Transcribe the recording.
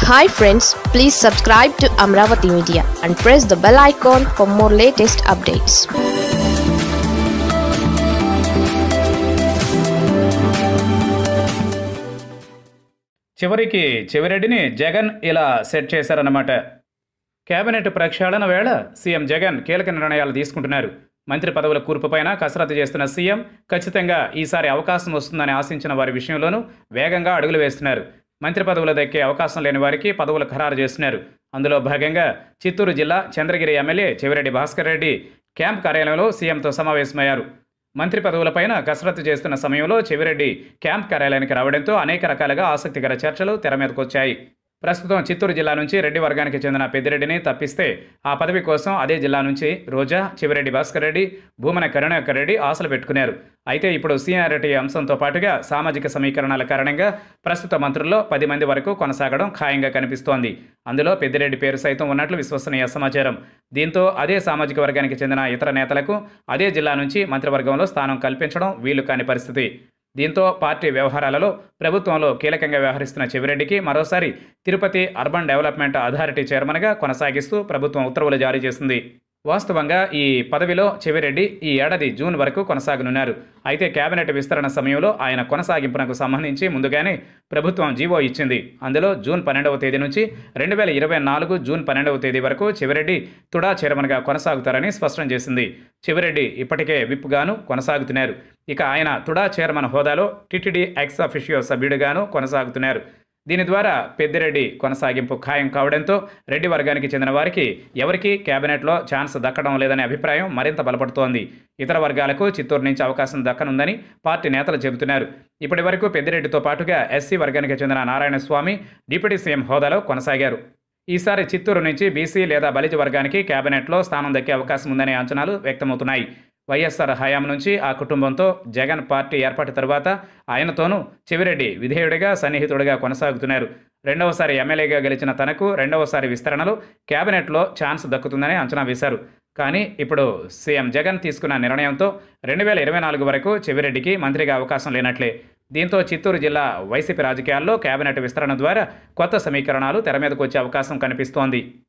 hi friends please subscribe to Amaravati media and press the bell icon for more latest updates చివరికి చివరెడ్డిని జగన్ ఇలా set చేశారన్నమాట cabinet ప్రక్షాళన వేళ సీఎం జగన్ కీలక నిర్ణయాలు తీసుకుంటున్నారు మంత్రి పదవుల కూర్పుపైన కసరత్తు చేస్తున్న సీఎం ఖచ్చితంగా ఈసారి అవకాశం వస్తుందని ఆశించిన వారి విషయంలోనూ వేగంగా అడుగులు వేస్తున్నారు మంత్రి పదవులు దక్కే అవకాశం లేని వారికి పదవులు ఖరారు చేస్తున్నారు అందులో భాగంగా చిత్తూరు జిల్లా చంద్రగిరి ఎమ్మెల్యే చెవిరెడ్డి భాస్కర్ రెడ్డి క్యాంప్ కార్యాలయంలో సీఎంతో సమావేశమయ్యారు మంత్రి పదవులపైన కసరత్తు చేస్తున్న సమయంలో చెవిరెడ్డి క్యాంప్ కార్యాలయానికి రావడంతో అనేక రకాలుగా ఆసక్తికర చర్చలు తెర మీదకొచ్చాయి ప్రస్తుతం చిత్తూరు జిల్లా నుంచి రెడ్డి వర్గానికి చెందిన పెద్దిరెడ్డిని తప్పిస్తే ఆ పదవి కోసం అదే జిల్లా నుంచి రోజా చివిరెడ్డి భాస్కర్ రెడ్డి భూమన కరుణాకర్ రెడ్డి ఆశలు పెట్టుకున్నారు అయితే ఇప్పుడు సీనియారిటీ అంశంతో పాటుగా సామాజిక సమీకరణాల కారణంగా ప్రస్తుత మంత్రుల్లో పది మంది వరకు కొనసాగడం ఖాయంగా కనిపిస్తోంది అందులో పెద్దిరెడ్డి పేరు సైతం ఉన్నట్లు విశ్వసనీయ సమాచారం దీంతో అదే సామాజిక వర్గానికి చెందిన ఇతర నేతలకు అదే జిల్లా నుంచి మంత్రివర్గంలో స్థానం కల్పించడం వీలు కాని పరిస్థితి దీంతో పార్టీ వ్యవహారాలలో ప్రభుత్వంలో కీలకంగా వ్యవహరిస్తున్న చెవిరెడ్డికి మరోసారి తిరుపతి అర్బన్ డెవలప్మెంట్ అథారిటీ చైర్మన్గా కొనసాగిస్తూ ప్రభుత్వం ఉత్తర్వులు జారీ చేసింది వాస్తవంగా ఈ పదవిలో చెవిరెడ్డి ఈ ఏడాది జూన్ వరకు కొనసాగనున్నారు అయితే కేబినెట్ విస్తరణ సమయంలో ఆయన కొనసాగింపునకు సంబంధించి ముందుగానే ప్రభుత్వం జీవో ఇచ్చింది అందులో జూన్ పన్నెండవ తేదీ నుంచి రెండు వేల ఇరవై నాలుగు జూన్ పన్నెండవ తేదీ వరకు చెవిరెడ్డి తుడా చైర్మన్గా కొనసాగుతారని స్పష్టం చేసింది చెవిరెడ్డి ఇప్పటికే విప్గాను కొనసాగుతున్నారు ఇక ఆయన తుడా చైర్మన్ హోదాలో టిటిడి ఎక్స్ అఫిషియో సభ్యుడిగాను కొనసాగుతున్నారు దీని ద్వారా పెద్దిరెడ్డి కొనసాగింపు ఖాయం కావడంతో రెడ్డి వర్గానికి చెందిన వారికి ఎవరికీ కేబినెట్లో ఛాన్స్ దక్కడం లేదనే అభిప్రాయం మరింత బలపడుతోంది ఇతర వర్గాలకు చిత్తూరు నుంచి అవకాశం దక్కనుందని పార్టీ నేతలు చెబుతున్నారు ఇప్పటి వరకు పెద్దిరెడ్డితో పాటుగా ఎస్సీ వర్గానికి చెందిన నారాయణ స్వామి డిప్యూటీ సీఎం హోదాలో కొనసాగారు ఈసారి చిత్తూరు నుంచి బీసీ లేదా బలిజ వర్గానికి కేబినెట్లో స్థానం దక్కే అవకాశం ఉందనే అంచనాలు వ్యక్తమవుతున్నాయి వైఎస్ఆర్ హయాం నుంచి ఆ కుటుంబంతో జగన్ పార్టీ ఏర్పాటు తరువాత ఆయనతోనూ చెవిరెడ్డి విధేయుడిగా సన్నిహితుడిగా కొనసాగుతున్నారు రెండవసారి ఎమ్మెల్యేగా గెలిచిన తనకు రెండవసారి విస్తరణలో కేబినెట్లో ఛాన్స్ దక్కుతుందని అంచనా వేశారు కానీ ఇప్పుడు సీఎం జగన్ తీసుకున్న నిర్ణయంతో రెండు వేల ఇరవై నాలుగు వరకు చెవిరెడ్డికి మంత్రిగా అవకాశం లేనట్లే దీంతో చిత్తూరు జిల్లా వైసీపీ రాజకీయాల్లో కేబినెట్ విస్తరణ ద్వారా కొత్త సమీకరణాలు తెర మీదకు వచ్చే అవకాశం కనిపిస్తోంది